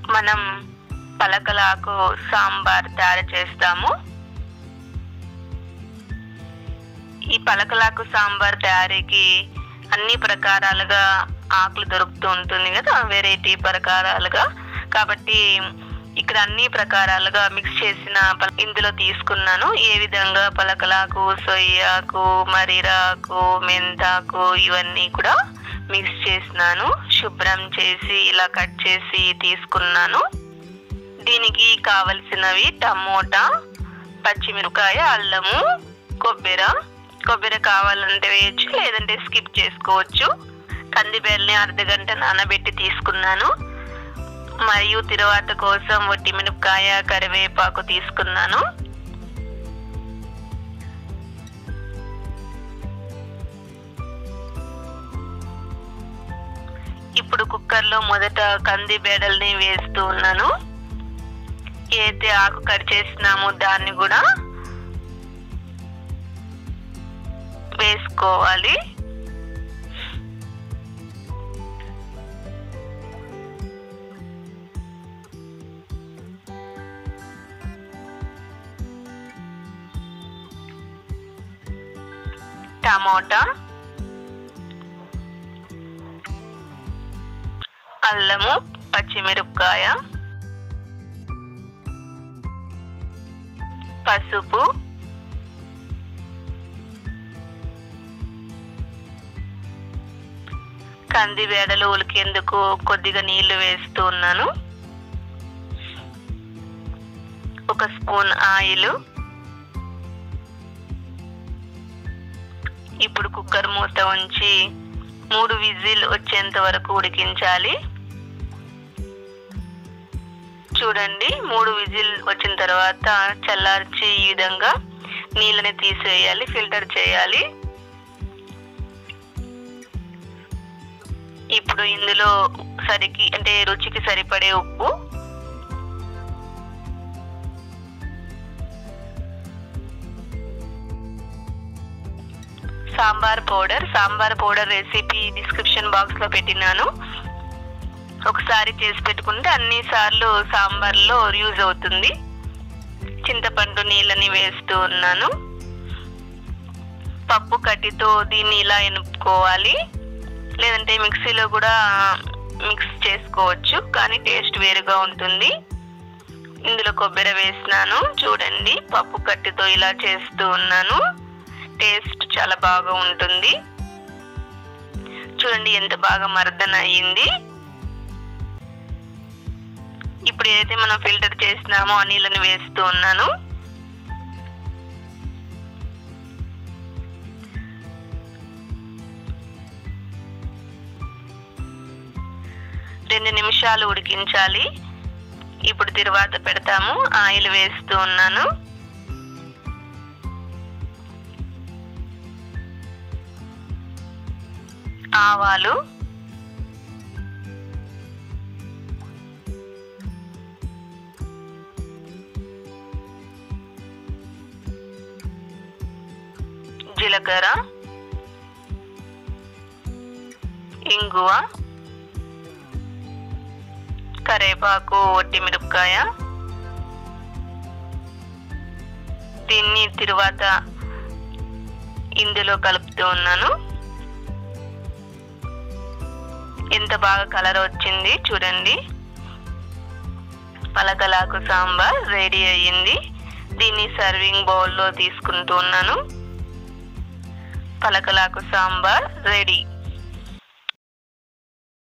మనం పలకలాకు సాంబార్ తయారు చేస్తాము ఈ పలకలాకు సాంబార్ తయారీకి అన్ని ప్రకారాలుగా ఆకులు దొరుకుతూ ఉంటుంది కదా వెరైటీ ప్రకారాలుగా కాబట్టి ఇక్కడ అన్ని ప్రకారాలుగా మిక్స్ చేసిన పల- ఇందులో తీసుకున్నాను ఏ విధంగా పలకలాకు సొయ్యాకు మరిరాకు మెంతాకు ఇవన్నీ కూడా మిక్స్ చేసినాను శుభ్రం చేసి ఇలా కట్ చేసి తీసుకున్నాను దీనికి కావలసినవి టమోటా పచ్చిమిరపకాయ అల్లము కొబ్బరి కొబ్బరి కావాలంటే వేయచ్చు లేదంటే స్కిప్ చేసుకోవచ్చు కందిబేల్ని అర్ధ గంట నానబెట్టి తీసుకున్నాను మరియు తిరువాత కోసం వట్టి మిరపకాయ కరివేపాకు తీసుకున్నాను ఇప్పుడు కుక్కర్లో మొదట కంది బేడల్ని వేస్తూ ఉన్నాను ఏదైతే ఆకు కట్ చేసినామో దాన్ని కూడా వేసుకోవాలి టమోటా అల్లము పచ్చిమిరపకాయ పసుపు కంది వేడలు ఉలికేందుకు కొద్దిగా నీళ్లు వేస్తూ ఉన్నాను ఒక స్పూన్ ఆయిల్ ఇప్పుడు కుక్కర్ మూత ఉంచి మూడు విజిల్ వచ్చేంత వరకు ఉడికించాలి చూడండి మూడు విజిల్ వచ్చిన తర్వాత చల్లార్చి ఈ విధంగా నీళ్ళని తీసేయాలి ఫిల్టర్ చేయాలి ఇప్పుడు ఇందులో సరికి అంటే రుచికి సరిపడే ఉప్పు sambar powder sambar powder recipe description box లో పెట్టినాను ఒకసారి చేసి పెట్టుకుంటే అన్ని సార్లు సాంబార్లో యూజ్ అవుతుంది చింతపండు నీళ్ళని వేస్తూ ఉన్నాను పప్పు కట్టితో దీన్ని ఇలా ఎనుపుకోవాలి లేదంటే మిక్సీలో కూడా మిక్స్ చేసుకోవచ్చు కానీ టేస్ట్ వేరుగా ఉంటుంది ఇందులో కొబ్బరి వేసినాను చూడండి పప్పు కట్టితో ఇలా చేస్తూ ఉన్నాను టేస్ట్ చాలా బాగా ఉంటుంది చూడండి ఎంత బాగా మర్దన అయ్యింది ఇప్పుడు ఏదైతే మనం ఫిల్టర్ చేసినామో ఆ నీళ్ళని వేస్తూ ఉన్నాను రెండు నిమిషాలు ఉడికించాలి ఇప్పుడు తిరువాత పెడతాము ఆయిల్ వేస్తూ ఉన్నాను ఆవాలు జీలకర్ర ఇంగువ కరేపాకు ఒట్టి మిరపకాయ దీన్ని తిరువాత ఇందులో కలుపుతూ ఉన్నాను ఎంత బాగా కలర్ వచ్చింది చూడండి పలకలాకు సాంబార్ రెడీ అయ్యింది దీన్ని సర్వింగ్ బౌల్లో తీసుకుంటూ ఉన్నాను పలకలాకు సాంబార్ రెడీ